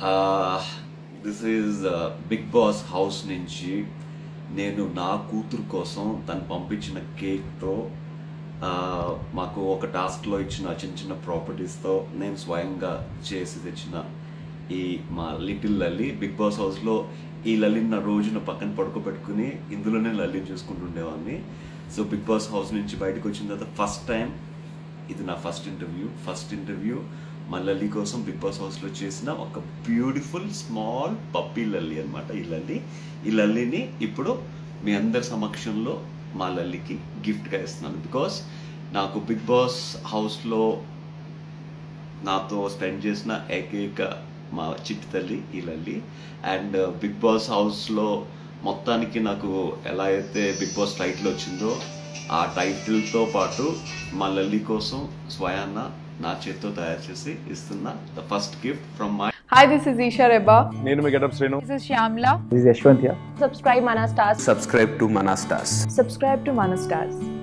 This is Bigg Boss house నుంచి నేను నా కూతురు కోసం తను పంపించిన కేక్తో మాకు ఒక టాస్క్లో ఇచ్చిన చిన్న చిన్న ప్రాపర్టీస్తో నేను స్వయంగా చేసి తెచ్చిన ఈ మా లిటిల్ లల్లి బిగ్ బాస్ హౌస్లో ఈ లల్లిని నా రోజున పక్కన పడుకోబెట్టుకుని ఇందులోనే లల్లిని చూసుకుంటుండేవాడిని సో బిగ్ బాస్ హౌస్ నుంచి బయటకు వచ్చిన తర్వాత ఫస్ట్ టైం ఇది నా ఫస్ట్ ఇంటర్వ్యూ ఫస్ట్ ఇంటర్వ్యూ మా లల్లి కోసం బిగ్ బాస్ హౌస్లో చేసిన ఒక బ్యూటిఫుల్ స్మాల్ పప్పీ లల్లి అనమాట ఈ లల్లి ఈ లల్లిని ఇప్పుడు మీ అందరి సమక్షంలో మా లల్లికి గిఫ్ట్గా ఇస్తున్నాను బికాస్ నాకు బిగ్ బాస్ హౌస్లో నాతో స్పెండ్ చేసిన ఏకైక మా చిట్టి తల్లి ఈ లల్లి అండ్ బిగ్ బాస్ హౌస్లో మొత్తానికి నాకు ఎలా అయితే బిగ్ బాస్ టైటిల్ వచ్చిందో ఆ టైటిల్తో పాటు మా లల్లి కోసం స్వయాన్న నా చేత్తో తయారు చేసి ఇస్తున్న the first gift from my Hi, this is Isha Reba. నేను మీ getup Srinu This is Shyamla. This is Yashwant here. subscribe Mana Stars. subscribe to Mana Stars. Subscribe to Mana Stars.